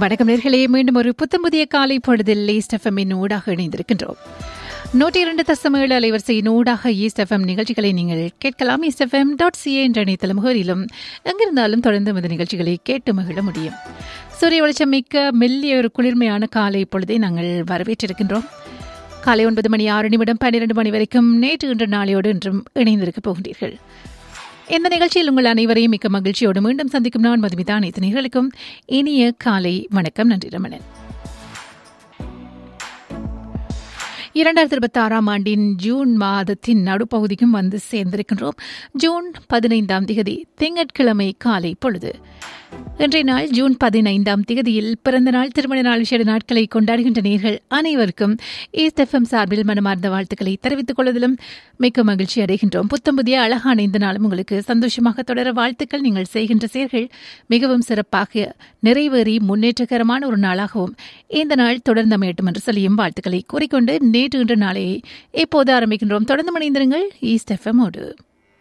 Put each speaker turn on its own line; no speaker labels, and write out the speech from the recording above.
வணக்கம் நேர்களே மீண்டும் ஒரு புத்தம் புதிய காலை பொழுதில் ஈஸ்ட் எஃப்எம்மின் ஊடாக இணைந்திருக்கின்றோம் நூற்றி இரண்டு தசம் ஏழு அலைவரிசையின் ஊடாக ஈஸ்ட் எஃப்எம் நிகழ்ச்சிகளை நீங்கள் கேட்கலாம் ஈஸ்ட் எஃப்எம் டாட் சிஏ என்ற இணையதள முகவரிலும் எங்கிருந்தாலும் தொடர்ந்து இந்த நிகழ்ச்சிகளை கேட்டு மகிழ முடியும் சூரிய வெளிச்சம் மிக்க மெல்லிய ஒரு குளிர்மையான காலை பொழுதை நாங்கள் வரவேற்றிருக்கின்றோம் காலை ஒன்பது மணி ஆறு நிமிடம் பன்னிரண்டு மணி வரைக்கும் நேற்று இன்று நாளையோடு இன்றும் இணைந்திருக்க போகின்றீர்கள் இந்த நிகழ்ச்சியில் உங்கள் அனைவரையும் மிக்க மகிழ்ச்சியோடு மீண்டும் சந்திக்கும் நான் மதுமிதா அனைத்து நிகழ்ச்சிக்கும் இனிய காலை வணக்கம் நன்றி ரமணன் இரண்டாயிரத்தி இருபத்தி ஆறாம் ஆண்டின் ஜூன் மாதத்தின் நடுப்பகுதிக்கும் வந்து சேர்ந்திருக்கின்றோம் ஜூன் பதினைந்தாம் திகதி திங்கட்கிழமை காலை பொழுது இன்றைய நாள் ஜூன் பதினைந்தாம் திகதியில் பிறந்த நாள் திருமண நாள் விசேட நாட்களை கொண்டாடுகின்ற நேர்கள் அனைவருக்கும் ஈஸ்ட் எஃப்எம் சார்பில் மனமார்ந்த வாழ்த்துக்களை தெரிவித்துக் கொள்வதிலும் மிக்க மகிழ்ச்சி அடைகின்றோம் புத்தம் புதிய அழகான இந்த நாளும் உங்களுக்கு சந்தோஷமாக தொடர வாழ்த்துக்கள் நீங்கள் செய்கின்ற செயல்கள் மிகவும் சிறப்பாக நிறைவேறி முன்னேற்றகரமான ஒரு நாளாகவும் இந்த நாள் தொடர்ந்து அமையட்டும் என்று சொல்லியும் வாழ்த்துக்களை கூறிக்கொண்டு நேற்று இன்று நாளை இப்போது ஆரம்பிக்கின்றோம் தொடர்ந்து மணிந்திருங்கள் ஈஸ்ட் எஃப்எம்மோடு